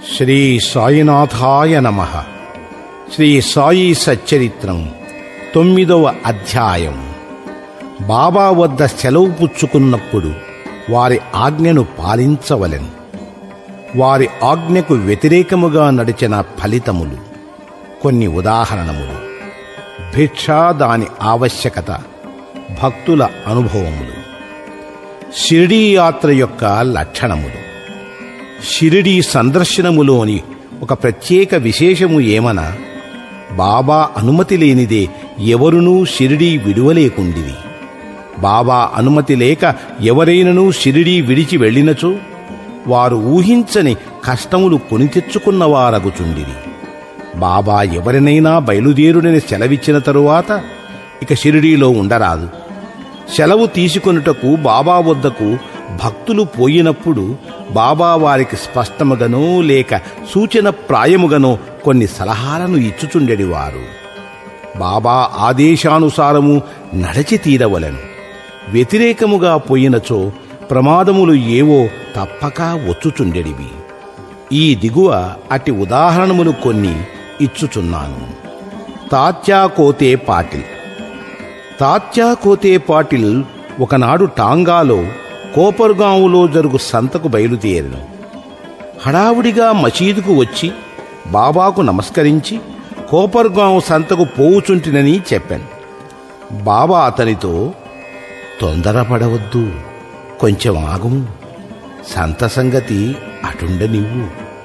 శ్రీ సాయినాథాయ నమ శ్రీ సాయి సచ్చరిత్రం తొమ్మిదవ అధ్యాయం బాబా వద్ద సెలవు పుచ్చుకున్నప్పుడు వారి ఆజ్ఞను పాలించవలెను వారి ఆజ్ఞకు వ్యతిరేకముగా నడిచిన ఫలితములు కొన్ని ఉదాహరణములు భిక్ష దాని ఆవశ్యకత భక్తుల అనుభవములు షిరిడీ యాత్ర యొక్క లక్షణములు షిరిడీ సందర్శనములోని ఒక ప్రత్యేక విశేషము ఏమన బాబా అనుమతి లేనిదే ఎవరునూ షిరిడీ విడువలేకుండిది బాబా అనుమతి లేక ఎవరైనను షిరిడీ విడిచి వెళ్ళినచో వారు ఊహించని కష్టములు కొని తెచ్చుకున్నవారగుచుండిరి బాబా ఎవరినైనా బయలుదేరుడని సెలవిచ్చిన తరువాత ఇక షిరిడీలో ఉండరాదు సెలవు తీసుకొనుటకు బాబా వద్దకు భక్తులు పోయినప్పుడు బాబా వారికి స్పష్టముగానో లేక సూచన ప్రాయముగానో కొన్ని సలహాలను ఇచ్చుచుండెడివారు బాబా ఆదేశానుసారము నడచి తీరవలెను వ్యతిరేకముగా పోయినచో ప్రమాదములు ఏవో తప్పక వచ్చుచుండెడివి ఈ దిగువ అట్టి ఉదాహరణములు కొన్ని ఇచ్చుచున్నాను తాత్యా కోతే పాటిల్ తాత్యా కోతే పాటిల్ ఒకనాడు టాంగాలో కోపర్గాంలో జరుగు సంతకు బయలుదేరను హడావుడిగా మసీదుకు వచ్చి బాబాకు నమస్కరించి కోపర్గాం సంతకు పోవుచుంటినని చెప్పాను బాబా అతనితో తొందరపడవద్దు కొంచెం ఆగుము సంత సంగతి అటుండ నీవు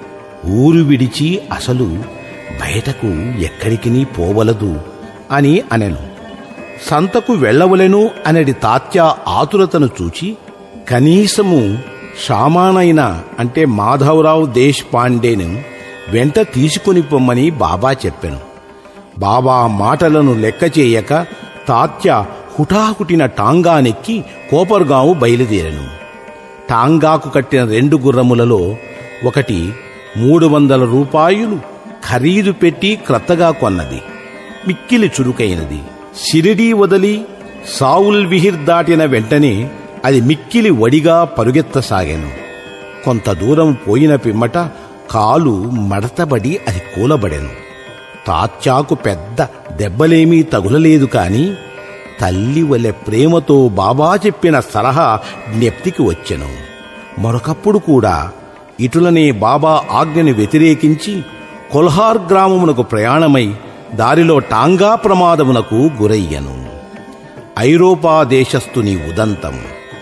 ఊరు విడిచి అసలు బయటకు ఎక్కడికి పోవలదు అని అనెను సంతకు వెళ్ళవలెను అనడి తాత్య ఆతురతను చూచి కనీసము షామానైన అంటే మాధవరావు దేశ్ పాండేను వెంట తీసుకుని పొమ్మని బాబా చెప్పెను బాబా మాటలను లెక్క చేయక తాత్య హుటాహుటిన టాంగానెక్కి కోపర్గాంవు బయలుదేరెను టాంగాకు కట్టిన రెండు గుర్రములలో ఒకటి మూడు వందల రూపాయలు ఖరీదు పెట్టి క్రొత్తగా కొన్నది మిక్కిలి చురుకైనది షిరిడీ వదిలి సావుల్ విహిర్ దాటిన వెంటనే అది మిక్కిలి వడిగా పరుగెత్తసాగాను కొంత దూరం పోయిన పిమ్మట కాలు మడతబడి అది కూలబడెను తాత్యాకు పెద్ద దెబ్బలేమీ తగులలేదు కాని తల్లి వలె ప్రేమతో బాబా చెప్పిన సలహా జ్ఞప్తికి వచ్చెను మరొకప్పుడు కూడా ఇటులనే బాబా ఆజ్ఞని వ్యతిరేకించి కొల్హార్ గ్రామమునకు ప్రయాణమై దారిలో టాంగా ప్రమాదమునకు గురయ్యను ఐరోపా దేశస్థుని ఉదంతం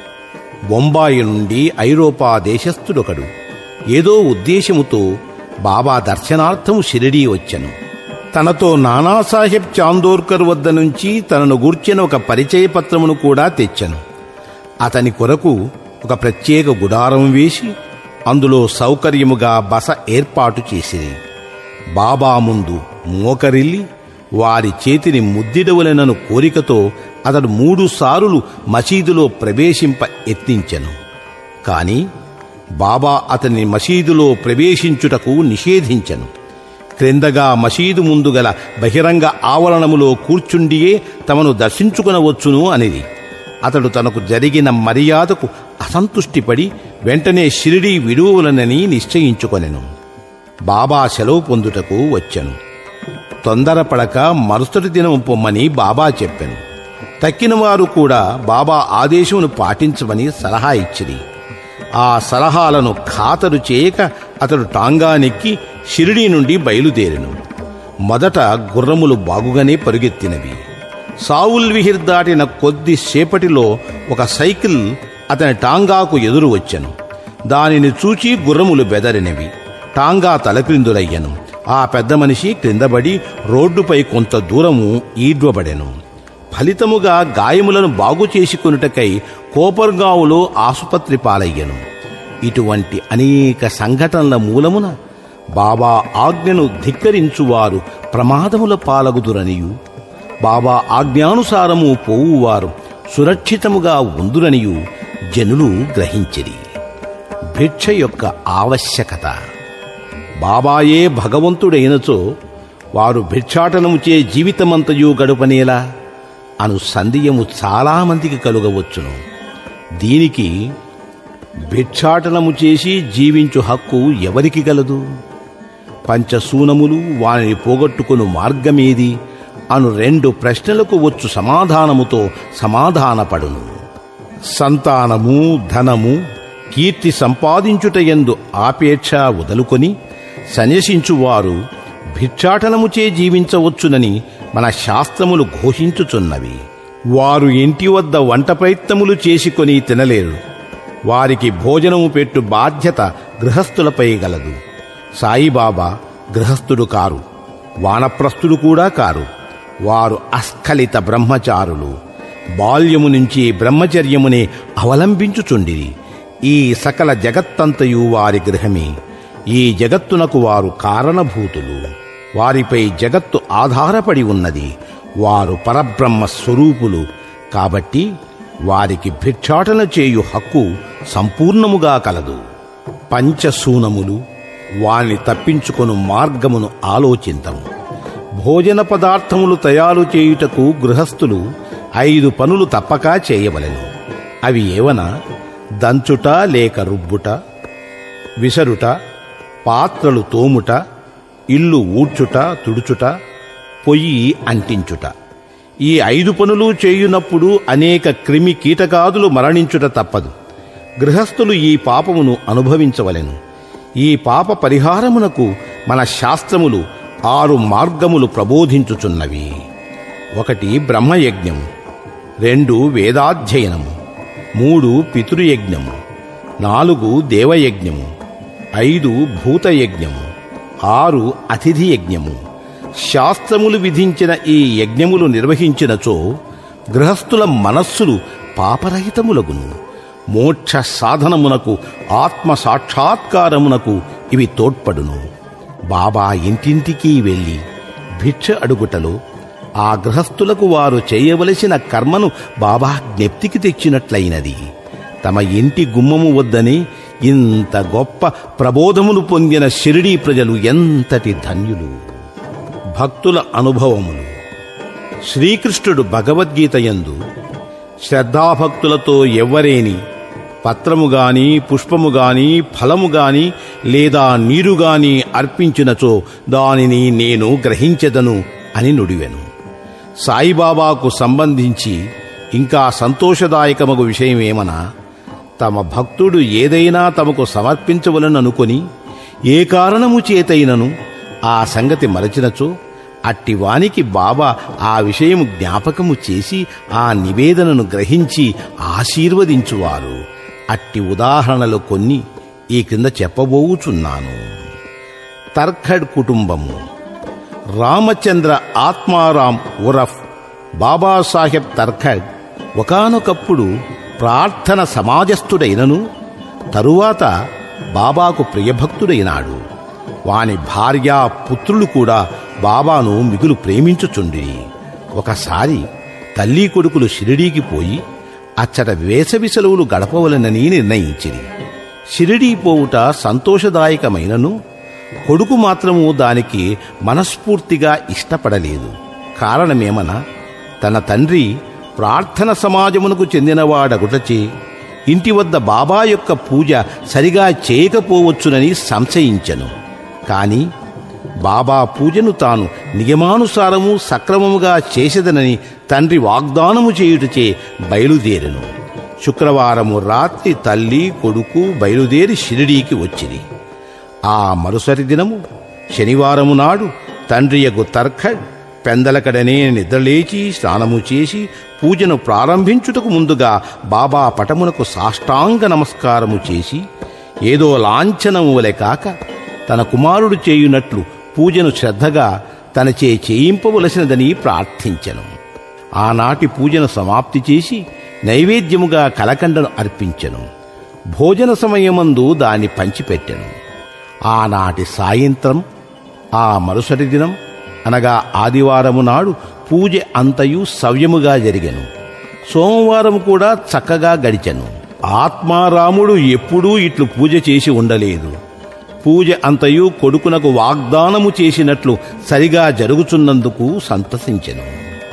బొంబాయి నుండి ఐరోపా దేశస్థుడొకడు ఏదో ఉద్దేశముతో బాబా దర్శనార్థము షిరిడీ వచ్చెను తనతో నానాసాహెబ్ చాందోర్కర్ వద్ద నుంచి తనను గూర్చిన ఒక పరిచయ పత్రమును కూడా తెచ్చెను అతని కొరకు ఒక ప్రత్యేక గుడారం వేసి అందులో సౌకర్యముగా బస ఏర్పాటు చేసిరి బాబా ముందు మోకరిల్లి వారి చేతిని ముద్దిడవలెనను కోరికతో అతడు మూడు సారులు మసీదులో ప్రవేశింప యత్నించెను కాని బాబా అతని మసీదులో ప్రవేశించుటకు నిషేధించెను క్రిందగా మసీదు ముందు గల బహిరంగ ఆవరణములో కూర్చుండియే తమను దర్శించుకునవచ్చును అనేది అతడు తనకు జరిగిన మర్యాదకు అసంతుష్టిపడి వెంటనే షిరిడీ విడువలనని నిశ్చయించుకొనెను బాబా సెలవు పొందుటకు వచ్చెను తొందరపడక మరుసటి దినం పొమ్మని బాబా చెప్పెను తక్కిన వారు కూడా బాబా ఆదేశమును పాటించమని సలహా ఇచ్చిరి ఆ సలహాలను ఖాతరు చేయక అతడు టాంగానెక్కి షిరిడీ నుండి బయలుదేరెను మొదట గుర్రములు బాగుగానే పరుగెత్తినవి సావుల్ విహిర్ దాటిన కొద్ది సేపటిలో ఒక సైకిల్ అతని టాంగాకు ఎదురు వచ్చెను దానిని చూచి గుర్రములు బెదరినవి టాంగా తలక్రిందులయ్యను ఆ పెద్ద మనిషి క్రిందబడి రోడ్డుపై కొంత దూరము ఈడ్వబడెను ఫలితముగా గాయములను బాగు చేసుకొనుటకై కోపర్గావులో ఆసుపత్రి పాలయ్యను ఇటువంటి అనేక సంఘటనల మూలమున బాబా ఆజ్ఞను ధిక్కరించువారు ప్రమాదముల పాలగుదురనియు బాబా ఆజ్ఞానుసారము పోవువారు సురక్షితముగా ఉందురనియు జనులు గ్రహించిరి భిక్ష యొక్క ఆవశ్యకత బాబాయే భగవంతుడైనచో వారు భిక్షాటనముచే జీవితమంతయు గడుపనేలా అను సందేయము చాలామందికి కలుగవచ్చును దీనికి భిక్షాటనము చేసి జీవించు హక్కు ఎవరికి గలదు పంచసూనములు వానిని పోగొట్టుకుని మార్గమేది అను రెండు ప్రశ్నలకు వచ్చు సమాధానముతో సమాధానపడును సంతానము ధనము కీర్తి సంపాదించుటయందు ఆపేక్ష వదులుకొని సన్యసించువారు భిక్షాటనముచే జీవించవచ్చునని మన శాస్త్రములు ఘోషించుచున్నవి వారు ఇంటి వద్ద వంట ప్రయత్నములు చేసుకొని తినలేరు వారికి భోజనము పెట్టు బాధ్యత గృహస్థులపై గలదు సాయిబాబా గృహస్థుడు కారు వానప్రస్థుడు కూడా కారు వారు అస్ఖలిత బ్రహ్మచారులు బాల్యము నుంచి బ్రహ్మచర్యమునే అవలంబించుచుండిరి ఈ సకల జగత్తంతయు వారి గృహమే ఈ జగత్తునకు వారు కారణభూతులు వారిపై జగత్తు ఆధారపడి ఉన్నది వారు పరబ్రహ్మ స్వరూపులు కాబట్టి వారికి భిక్షాటన చేయు హక్కు సంపూర్ణముగా కలదు పంచసూనములు వాని తప్పించుకొను మార్గమును ఆలోచింతము భోజన పదార్థములు తయారు చేయుటకు గృహస్థులు ఐదు పనులు తప్పక చేయవలెను అవి ఏవన దంచుట లేక రుబ్బుట విసరుట పాత్రలు తోముట ఇల్లు ఊడ్చుట తుడుచుట పొయ్యి అంటించుట ఈ ఐదు పనులు చేయునప్పుడు అనేక క్రిమి కీటకాదులు మరణించుట తప్పదు గృహస్థులు ఈ పాపమును అనుభవించవలెను ఈ పాప పరిహారమునకు మన శాస్త్రములు ఆరు మార్గములు ప్రబోధించుచున్నవి ఒకటి బ్రహ్మయజ్ఞము రెండు వేదాధ్యయనము మూడు పితృయజ్ఞము నాలుగు దేవయజ్ఞము ఐదు భూతయజ్ఞము ఆరు అతిథి యజ్ఞము శాస్త్రములు విధించిన ఈ యజ్ఞములు నిర్వహించినచో గృహస్థుల మనస్సులు పాపరహితములగును మోక్ష సాధనమునకు ఆత్మ సాక్షాత్కారమునకు ఇవి తోడ్పడును బాబా ఇంటింటికి వెళ్ళి భిక్ష అడుగుటలో ఆ గృహస్థులకు వారు చేయవలసిన కర్మను బాబా జ్ఞప్తికి తెచ్చినట్లయినది తమ ఇంటి గుమ్మము వద్దని ఇంత గొప్ప ప్రబోధమును పొందిన షిరిడీ ప్రజలు ఎంతటి ధన్యులు భక్తుల అనుభవములు శ్రీకృష్ణుడు భగవద్గీత యందు శ్రద్ధాభక్తులతో ఎవ్వరేని పత్రము గాని పుష్పము గాని ఫలము గాని లేదా నీరు గాని అర్పించినచో దానిని నేను గ్రహించెదను అని నుడివెను సాయిబాబాకు సంబంధించి ఇంకా సంతోషదాయకమగు విషయమేమనా తమ భక్తుడు ఏదైనా తమకు సమర్పించవలననుకొని ఏ కారణము చేతైనను ఆ సంగతి మరచినచో అట్టి వానికి బాబా ఆ విషయము జ్ఞాపకము చేసి ఆ నివేదనను గ్రహించి ఆశీర్వదించువారు అట్టి ఉదాహరణలు కొన్ని ఈ క్రింద చెప్పబోవుచున్నాను తర్ఖడ్ కుటుంబము రామచంద్ర ఆత్మారాం ఉరఫ్ బాబాసాహెబ్ తర్ఖడ్ ఒకానొకప్పుడు ప్రార్థన సమాజస్థుడైనను తరువాత బాబాకు ప్రియభక్తుడైనాడు వాని భార్య పుత్రులు కూడా బాబాను మిగులు ప్రేమించుచుండిరి ఒకసారి తల్లి కొడుకులు షిరిడీకి పోయి అచ్చట వేసవి సెలవులు గడపవలనని నిర్ణయించిరి షిరిడీ పోవుట సంతోషదాయకమైనను కొడుకు మాత్రము దానికి మనస్ఫూర్తిగా ఇష్టపడలేదు కారణమేమనా తన తండ్రి ప్రార్థన సమాజమునకు చెందినవాడగుటచే ఇంటి వద్ద బాబా యొక్క పూజ సరిగా చేయకపోవచ్చునని సంశయించెను కాని బాబా పూజను తాను నియమానుసారము సక్రమముగా చేసేదనని తండ్రి వాగ్దానము చేయుటచే బయలుదేరెను శుక్రవారము రాత్రి తల్లి కొడుకు బయలుదేరి షిరిడీకి వచ్చిరి ఆ మరుసటి దినము శనివారము నాడు తండ్రియగు తర్ఖడ్ పెందలకడనే నిద్రలేచి స్నానము చేసి పూజను ప్రారంభించుటకు ముందుగా బాబా పటమునకు సాష్టాంగ నమస్కారము చేసి ఏదో లాంఛనము వలె కాక తన కుమారుడు చేయునట్లు పూజను శ్రద్ధగా తనచే చేయింపవలసినదని ప్రార్థించెను ఆనాటి పూజను సమాప్తి చేసి నైవేద్యముగా కలకండను అర్పించెను భోజన సమయమందు దాన్ని పంచిపెట్టెను ఆనాటి సాయంత్రం ఆ మరుసటి దినం అనగా ఆదివారము నాడు పూజ అంతయు సవ్యముగా జరిగెను సోమవారం కూడా చక్కగా గడిచెను ఆత్మారాముడు ఎప్పుడూ ఇట్లు పూజ చేసి ఉండలేదు పూజ అంతయు కొడుకునకు వాగ్దానము చేసినట్లు సరిగా జరుగుచున్నందుకు సంతసించెను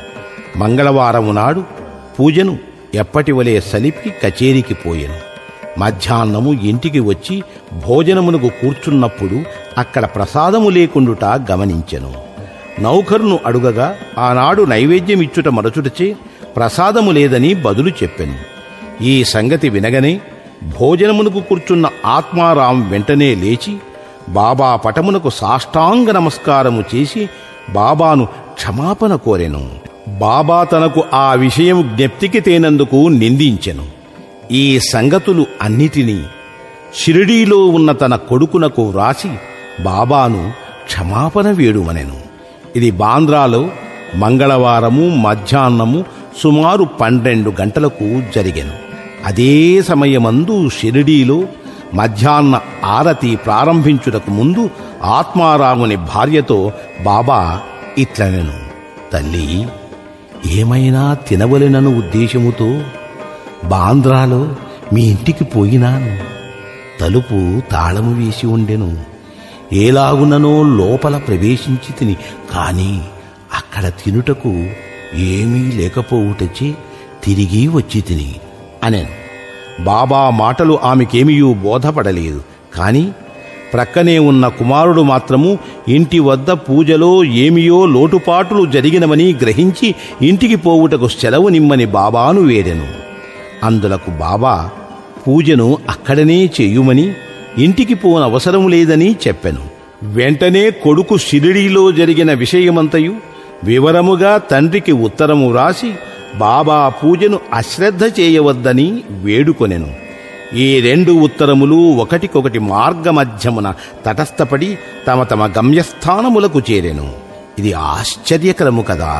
మంగళవారము నాడు పూజను ఎప్పటివలే సలిపి కచేరీకి పోయెను మధ్యాహ్నము ఇంటికి వచ్చి భోజనమునకు కూర్చున్నప్పుడు అక్కడ ప్రసాదము లేకుండుట గమనించెను నౌకరును అడుగగా ఆనాడు నైవేద్యం ఇచ్చుట మరచుటచే ప్రసాదము లేదని బదులు చెప్పెను ఈ సంగతి వినగనే భోజనమునకు కూర్చున్న ఆత్మారాం వెంటనే లేచి బాబా పటమునకు సాష్టాంగ నమస్కారము చేసి బాబాను క్షమాపణ కోరెను బాబా తనకు ఆ విషయం జ్ఞప్తికి తేనందుకు నిందించెను ఈ సంగతులు అన్నిటినీ షిరిడీలో ఉన్న తన కొడుకునకు వ్రాసి బాబాను క్షమాపణ వేడుమనెను ఇది బాంద్రాలో మంగళవారము మధ్యాహ్నము సుమారు పన్నెండు గంటలకు జరిగెను అదే సమయమందు షిరిడీలో మధ్యాహ్న ఆరతి ప్రారంభించుటకు ముందు ఆత్మారాముని భార్యతో బాబా ఇట్లనెను తల్లి ఏమైనా తినవలెనను ఉద్దేశముతో బాంద్రాలో మీ ఇంటికి పోయినాను తలుపు తాళము వేసి ఉండెను ఏలాగుననో లోపల ప్రవేశించి తిని కాని అక్కడ తినుటకు ఏమీ లేకపోవుటచే తిరిగి వచ్చి తిని అనెను బాబా మాటలు ఆమెకేమీయూ బోధపడలేదు కాని ప్రక్కనే ఉన్న కుమారుడు మాత్రము ఇంటి వద్ద పూజలో ఏమియో లోటుపాట్లు జరిగినవని గ్రహించి ఇంటికి పోవుటకు సెలవు నిమ్మని బాబాను వేడెను అందులకు బాబా పూజను అక్కడనే చేయుమని ఇంటికి పోనవసరం లేదని చెప్పెను వెంటనే కొడుకు షిరిడీలో జరిగిన విషయమంతయు వివరముగా తండ్రికి ఉత్తరము వ్రాసి బాబా పూజను అశ్రద్ధ చేయవద్దని వేడుకొనెను ఈ రెండు ఉత్తరములు ఒకటికొకటి మార్గమధ్యమున తటస్థపడి తమ తమ గమ్యస్థానములకు చేరెను ఇది ఆశ్చర్యకరము కదా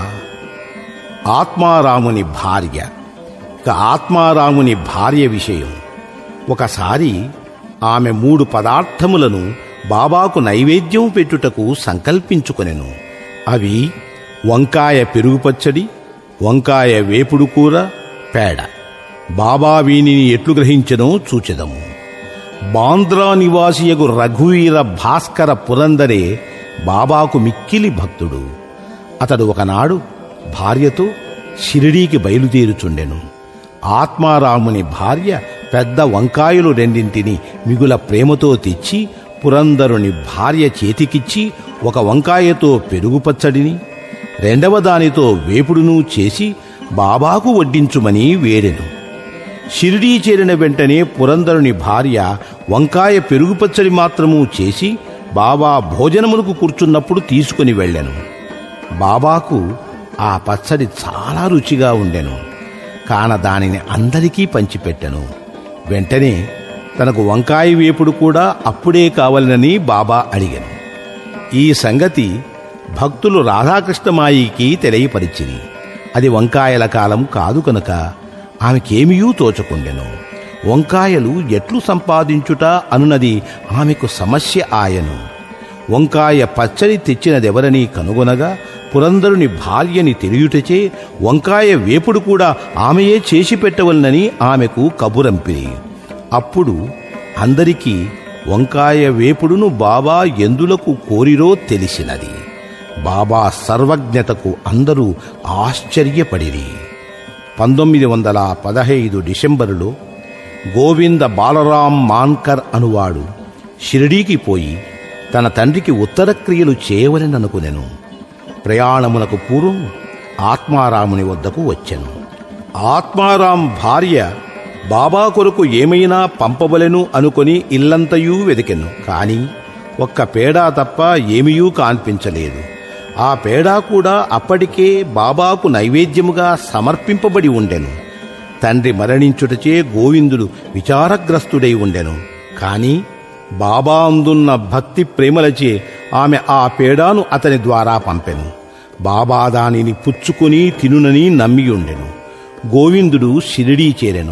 ఆత్మారాముని భార్య ఇక ఆత్మారాముని భార్య విషయం ఒకసారి ఆమె మూడు పదార్థములను బాబాకు నైవేద్యం పెట్టుటకు సంకల్పించుకొనెను అవి వంకాయ పెరుగు పచ్చడి వంకాయ వేపుడు కూర పేడ బాబా వీనిని ఎట్లు గ్రహించనో చూచెదము బాంద్రా నివాసియగు రఘువీర భాస్కర పురందరే బాబాకు మిక్కిలి భక్తుడు అతడు ఒకనాడు భార్యతో షిరిడీకి బయలుదేరుచుండెను ఆత్మారాముని భార్య పెద్ద వంకాయలు రెండింటిని మిగుల ప్రేమతో తెచ్చి పురందరుని భార్య చేతికిచ్చి ఒక వంకాయతో పెరుగు పచ్చడిని రెండవ దానితో వేపుడును చేసి బాబాకు వడ్డించుమని వేడెను షిరిడీ చేరిన వెంటనే పురందరుని భార్య వంకాయ పెరుగు పచ్చడి మాత్రము చేసి బాబా భోజనమునకు కూర్చున్నప్పుడు తీసుకుని వెళ్ళెను బాబాకు ఆ పచ్చడి చాలా రుచిగా ఉండెను కాన దానిని అందరికీ పంచిపెట్టెను వెంటనే తనకు వంకాయ వేపుడు కూడా అప్పుడే కావాలనని బాబా అడిగాను ఈ సంగతి భక్తులు రాధాకృష్ణమాయికి తెలియపరిచింది అది వంకాయల కాలం కాదు కనుక ఆమెకేమీయూ తోచకుండెను వంకాయలు ఎట్లు సంపాదించుట అనున్నది ఆమెకు సమస్య ఆయను వంకాయ పచ్చడి తెచ్చినదెవరని కనుగొనగా పురందరుని భార్యని తెలియుటచే వంకాయ వేపుడు కూడా ఆమెయే చేసి పెట్టవలనని ఆమెకు కబురంపిరి అప్పుడు అందరికీ వంకాయ వేపుడును బాబా ఎందులకు కోరిరో తెలిసినది బాబా సర్వజ్ఞతకు అందరూ ఆశ్చర్యపడిరి పంతొమ్మిది వందల పదహైదు డిసెంబరులో గోవింద బాలరాం మాన్కర్ అనువాడు షిరిడీకి పోయి తన తండ్రికి ఉత్తర క్రియలు చేయవలెననుకునెను ప్రయాణమునకు పూర్వం ఆత్మారాముని వద్దకు వచ్చెను ఆత్మారాం భార్య బాబా కొరకు ఏమైనా పంపవలెను అనుకొని ఇల్లంతయూ వెదికెను కాని ఒక్క పేడా తప్ప ఏమీయూ కాన్పించలేదు ఆ పేడా కూడా అప్పటికే బాబాకు నైవేద్యముగా సమర్పింపబడి ఉండెను తండ్రి మరణించుటచే గోవిందుడు విచారగ్రస్తుడై ఉండెను కాని బాబా అందున్న భక్తి ప్రేమలచే ఆమె ఆ పేడాను అతని ద్వారా పంపెను బాబా దానిని పుచ్చుకుని తినునని నమ్మియుండెను గోవిందుడు షిరిడీ చేరెను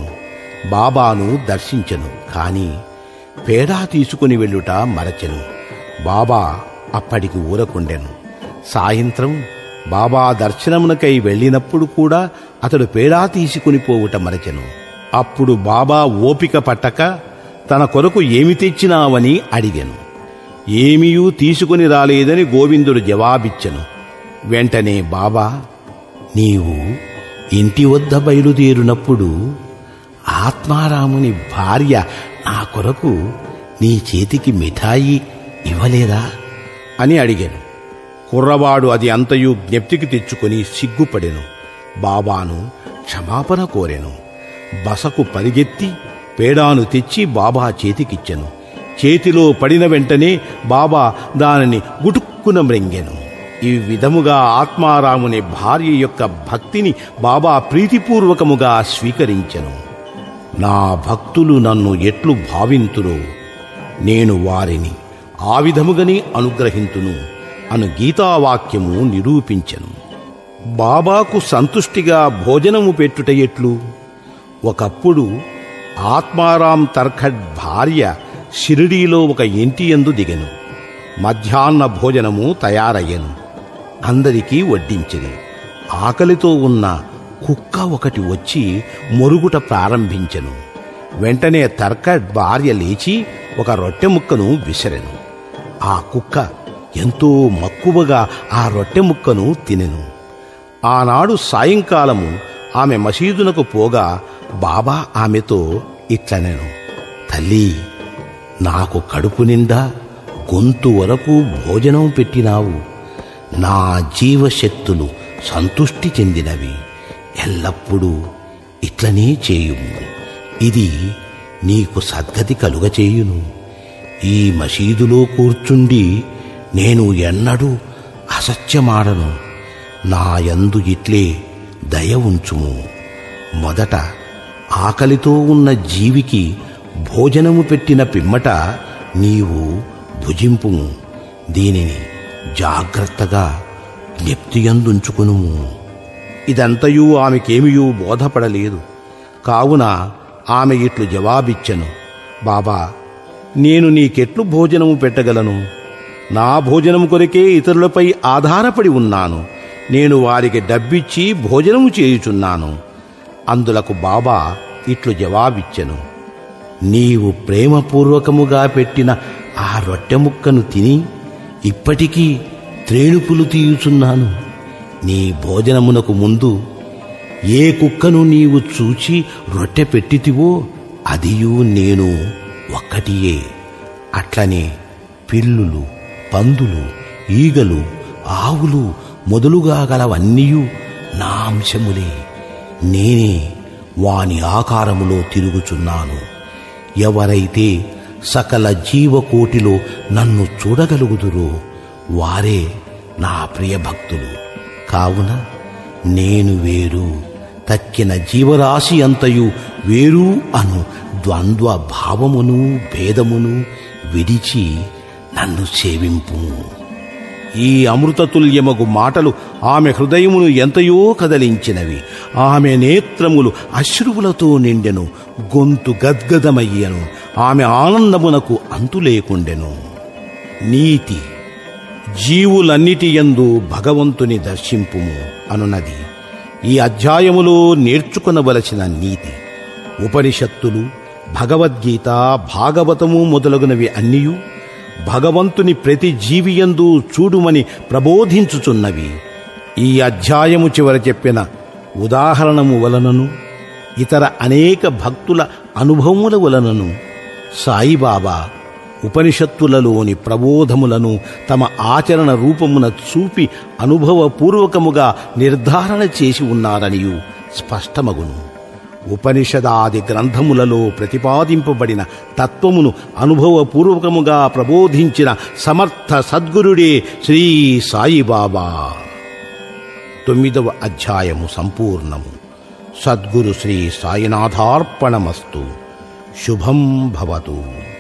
బాబాను దర్శించెను కాని పేడా తీసుకుని వెళ్ళుట మరచెను బాబా అప్పటికి ఊరకుండెను సాయంత్రం బాబా దర్శనమునకై వెళ్ళినప్పుడు కూడా అతడు పేడా తీసుకుని పోవుట మరచెను అప్పుడు బాబా ఓపిక పట్టక తన కొరకు ఏమి తెచ్చినావని అడిగాను ఏమీయూ తీసుకుని రాలేదని గోవిందుడు జవాబిచ్చెను వెంటనే బాబా నీవు ఇంటి వద్ద బయలుదేరినప్పుడు ఆత్మారాముని భార్య నా కొరకు నీ చేతికి మిఠాయి ఇవ్వలేదా అని అడిగాను కుర్రవాడు అది అంతయు జ్ఞప్తికి తెచ్చుకొని సిగ్గుపడెను బాబాను క్షమాపణ కోరెను బసకు పరిగెత్తి పేడాను తెచ్చి బాబా చేతికిచ్చెను చేతిలో పడిన వెంటనే బాబా దానిని గుటుక్కున మ్రెంగెను ఈ విధముగా ఆత్మారాముని భార్య యొక్క భక్తిని బాబా ప్రీతిపూర్వకముగా స్వీకరించెను నా భక్తులు నన్ను ఎట్లు భావింతురో నేను వారిని ఆ విధముగానే అనుగ్రహింతును అను గీతావాక్యము నిరూపించెను బాబాకు సంతుష్టిగా భోజనము పెట్టుట ఎట్లు ఒకప్పుడు ఆత్మారాం తర్ఖడ్ భార్య షిరిడీలో ఒక ఇంటి యందు దిగెను మధ్యాహ్న భోజనము తయారయ్యను అందరికీ వడ్డించింది ఆకలితో ఉన్న కుక్క ఒకటి వచ్చి మొరుగుట ప్రారంభించెను వెంటనే తర్కడ్ భార్య లేచి ఒక రొట్టె ముక్కను విసిరెను ఆ కుక్క ఎంతో మక్కువగా ఆ రొట్టె ముక్కను తినెను ఆనాడు సాయంకాలము ఆమె మసీదునకు పోగా బాబా ఆమెతో ఇట్లనెను తల్లి నాకు కడుపు నిండా గొంతు వరకు భోజనం పెట్టినావు నా జీవశక్తులు సంతుష్టి చెందినవి ఎల్లప్పుడూ ఇట్లనే చేయుము ఇది నీకు సద్గతి కలుగచేయును ఈ మసీదులో కూర్చుండి నేను ఎన్నడూ అసత్యమాడను నా యందు ఇట్లే దయ ఉంచుము మొదట ఆకలితో ఉన్న జీవికి భోజనము పెట్టిన పిమ్మట నీవు భుజింపుము దీనిని జాగ్రత్తగా జ్ఞప్తియందుంచుకునుము ఇదంతయూ ఆమెకేమియూ బోధపడలేదు కావున ఆమె ఇట్లు జవాబిచ్చెను బాబా నేను నీకెట్లు భోజనము పెట్టగలను నా భోజనము కొరకే ఇతరులపై ఆధారపడి ఉన్నాను నేను వారికి డబ్బిచ్చి భోజనము చేయుచున్నాను అందులకు బాబా ఇట్లు జవాబిచ్చెను నీవు ప్రేమపూర్వకముగా పెట్టిన ఆ రొట్టె ముక్కను తిని ఇప్పటికీ త్రేణుపులు తీయుచున్నాను నీ భోజనమునకు ముందు ఏ కుక్కను నీవు చూచి రొట్టె పెట్టితివో అదియు నేను ఒక్కటియే అట్లనే పిల్లులు పందులు ఈగలు ఆవులు మొదలుగా గలవన్నీయు నా అంశములే నేనే వాని ఆకారములో తిరుగుచున్నాను ఎవరైతే సకల జీవకోటిలో నన్ను చూడగలుగుదురో వారే నా ప్రియభక్తులు కావున నేను వేరు తక్కిన జీవరాశి అంతయు వేరు అను ద్వంద్వ భావమును భేదమును విడిచి నన్ను సేవింపు ఈ అమృతతుల్యమగు మాటలు ఆమె హృదయమును ఎంతయో కదలించినవి ఆమె నేత్రములు అశ్రువులతో నిండెను గొంతు గద్గదమయ్యను ఆమె ఆనందమునకు అంతు లేకుండెను నీతి జీవులన్నిటి యందు భగవంతుని దర్శింపుము అనున్నది ఈ అధ్యాయములో నేర్చుకునవలసిన నీతి ఉపనిషత్తులు భగవద్గీత భాగవతము మొదలగునవి అన్నియు భగవంతుని ప్రతి జీవియందు చూడుమని ప్రబోధించుచున్నవి ఈ అధ్యాయము చివర చెప్పిన ఉదాహరణము వలనను ఇతర అనేక భక్తుల అనుభవముల వలనను సాయిబాబా ఉపనిషత్తులలోని ప్రబోధములను తమ ఆచరణ రూపమున చూపి అనుభవపూర్వకముగా నిర్ధారణ చేసి ఉన్నారనియు స్పష్టమగును ఉపనిషదాది గ్రంథములలో ప్రతిపాదింపబడిన తత్వమును అనుభవపూర్వకముగా ప్రబోధించిన సమర్థ సద్గురుడే శ్రీ సాయిబాబా తొమ్మిదవ అధ్యాయము సంపూర్ణము సద్గురు శ్రీ సాయినాథార్పణమస్తు శుభం భవతు